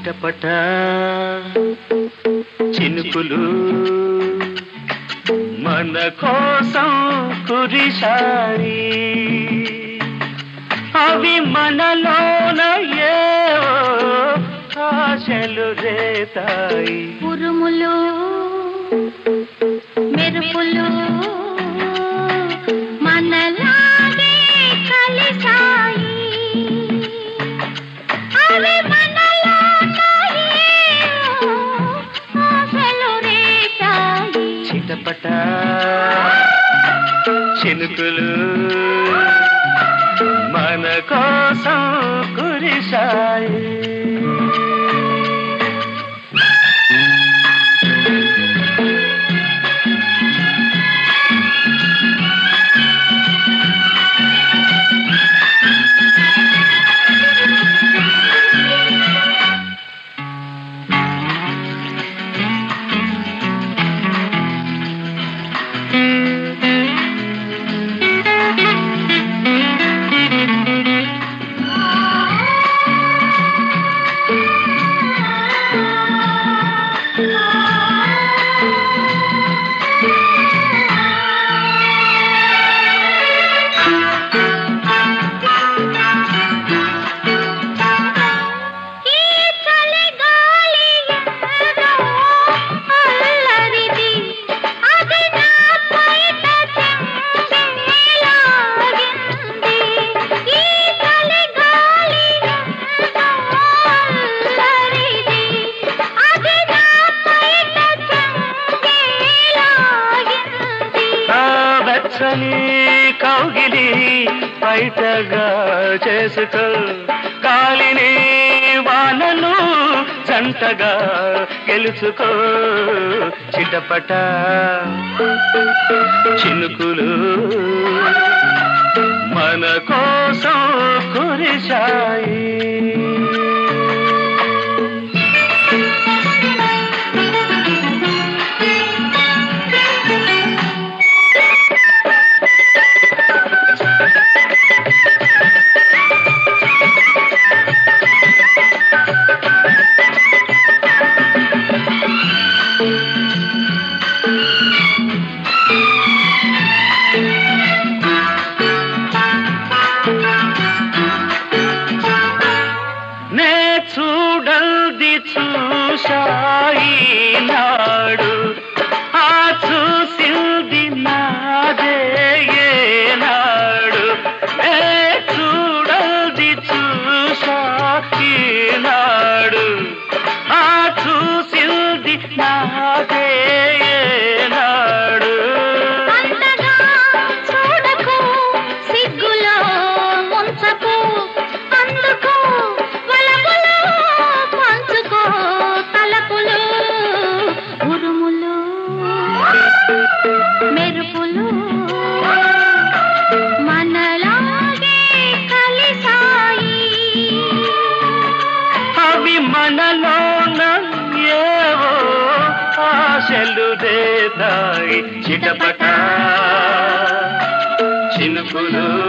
చిటపట చినుకులు మన కోసం కురిశాయి అవి మనలోన ఏవో ఆశలు రేతాయి ఉరుములు మెరుపులు మనలాగే కలిసాయి అవి మనలో ఆశలు రేపాయి చిటపట చినుకులు మన కోసం కురిశాయి ఈ చలి గాలి ఎంతో అల్లరిది అది నా పైట చెంగేలాగింది ఈ చలి గాలి ఎంతో అల్లరిది అది నా పైట చెంగేలాగింది ఆ వెచ్చని కౌగిలి బయటగా చేసుకో గాలిని వానను జంటగా గెలుచుకో చిటపట చినుకులు మన కోసం కురిశాయి నే చూడల్ది చూశాయి నాడు ఆ చూసింది నాదే ఏనాడు నే చూడల్ది చూశాయి నాడు ఆ చూసింది నాదే ఏనాడు అంతగా చూడకు సిగ్గులో ముంచకు అందుకు వలపులు పంచుకో తలపులు ఉరుములు మెరుపులు మనలాగే కలిసాయి అవి మనలోన ఏవో ఆశలు రేతాయి చిటపట చినుకులు